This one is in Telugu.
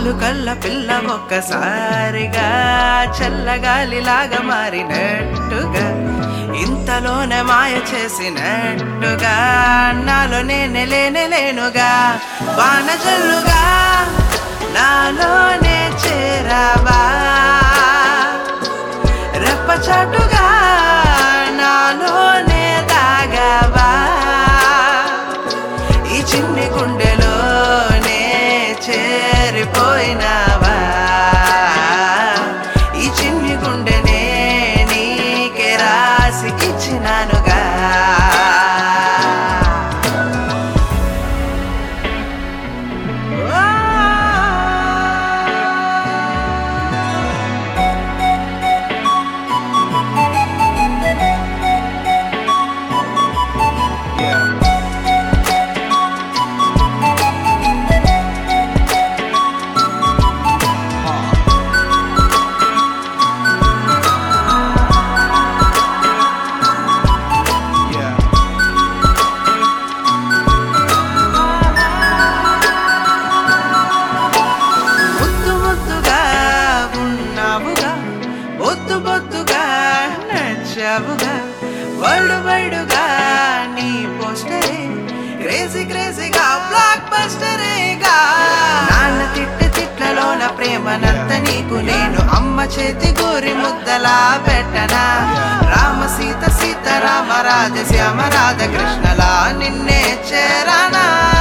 కళ్ళు కళ్ళ పిల్ల ఒక్కసారిగా చల్లగాలిలాగా మారినట్టుగా ఇంతలోనే మాయ చేసినట్టుగా నాలో నేనే లేనే లేనుగా వానజల్లుగా నాలోనే చేరావా రెప్పచాటుగా నాలోనే దాగావా ఈ చిన్ని గుండెలోనే చేరిపోయినావా ఈ చిన్ని గుండెనే నీకే రాసి ఇచ్చినానుగా ముద్దు ముద్దుగా ఉన్నావుగా బొద్దు బొద్దుగా నచ్చావుగా వరల్డ్ వైడ్గా నీ పోస్టరే క్రేజీ క్రేజీగా బ్లాక్ బస్టరేగా నాన్న తిట్ట తిట్లలోన ప్రేమనంత నీకు నేను అమ్మ చేతి గోరి ముద్దలా పెట్టనా రామ సీత సీత రామ రాజ శ్యామ రాధ కృష్ణలా నిన్నే చేరానా